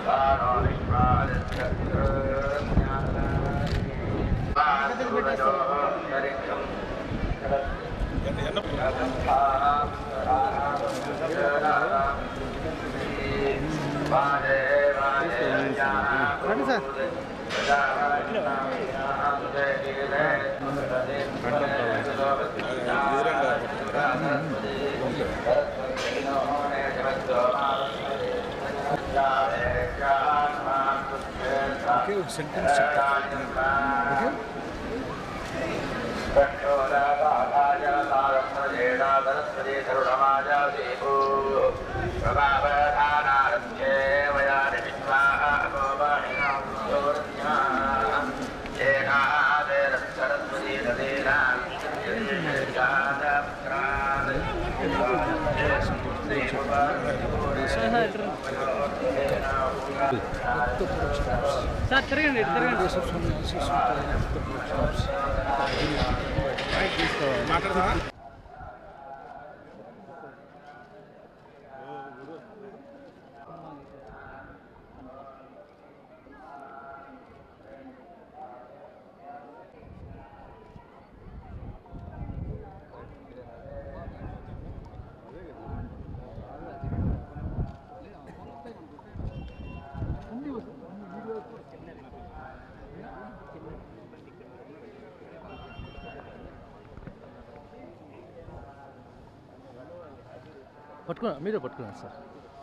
రండి సార్ ఒకే ఒక సెంటెన్స్ చెప్తా ఓకే సార్ తిరగండి ఇటు తిరగండి పట్టుకున్నా మీరే పట్టుకున్నారు సార్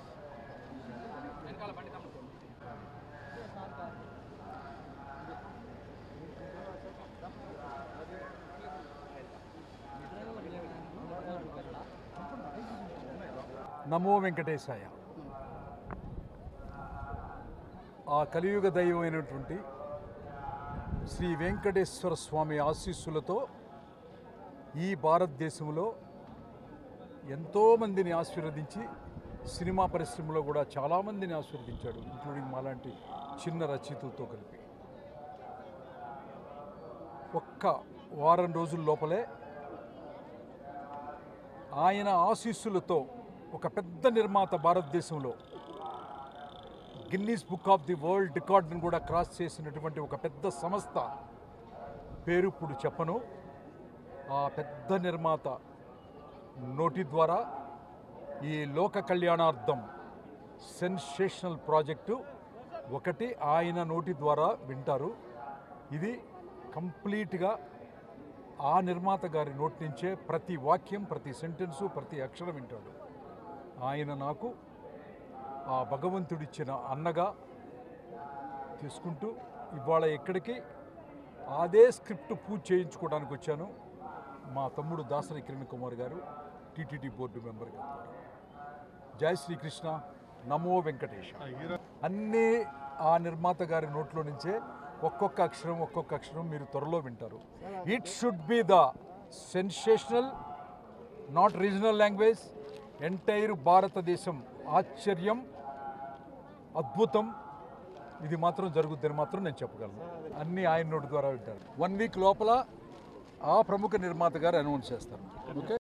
నమో వెంకటేశాయ ఆ కలియుగ దైవమైనటువంటి శ్రీ వెంకటేశ్వర స్వామి ఆశీస్సులతో ఈ భారతదేశంలో ఎంతోమందిని ఆశీర్వదించి సినిమా పరిశ్రమలో కూడా చాలామందిని ఆశీర్వదించాడు ఇంక్లూడింగ్ మాలాంటి చిన్న రచయితలతో కలిపి ఒక్క వారం రోజుల లోపలే ఆయన ఆశీస్సులతో ఒక పెద్ద నిర్మాత భారతదేశంలో Guinness Book of the World రికార్డును కూడా క్రాస్ చేసినటువంటి ఒక పెద్ద సంస్థ పేరు ఇప్పుడు చెప్పను ఆ పెద్ద నిర్మాత నోటి ద్వారా ఈ లోక కళ్యాణార్థం సెన్సేషనల్ ప్రాజెక్టు ఒకటి ఆయన నోటి ద్వారా వింటారు ఇది కంప్లీట్గా ఆ నిర్మాత గారి నోటి నుంచే ప్రతి వాక్యం ప్రతి సెంటెన్సు ప్రతి అక్షరం వింటాడు ఆయన నాకు ఆ భగవంతుడిచ్చిన అన్నగా తీసుకుంటూ ఇవాళ ఎక్కడికి అదే స్క్రిప్ట్ పూజ చేయించుకోవడానికి వచ్చాను మా తమ్ముడు దాసరి కిరణ్ కుమార్ గారు టీటీడీ బోర్డు మెంబర్ గారు జై శ్రీకృష్ణ నమో వెంకటేశ అన్నీ ఆ నిర్మాత గారి నోట్లో నుంచే ఒక్కొక్క అక్షరం ఒక్కొక్క అక్షరం మీరు త్వరలో వింటారు it should be the sensational not regional language entire భారతదేశం ఆశ్చర్యం అద్భుతం ఇది మాత్రం జరుగుద్దని మాత్రం నేను చెప్పగలను అన్నీ ఆయన నోటి ద్వారా వింటారు వన్ వీక్ లోపల ఆ ప్రముఖ నిర్మాత గారు అనౌన్స్ చేస్తారు ఓకే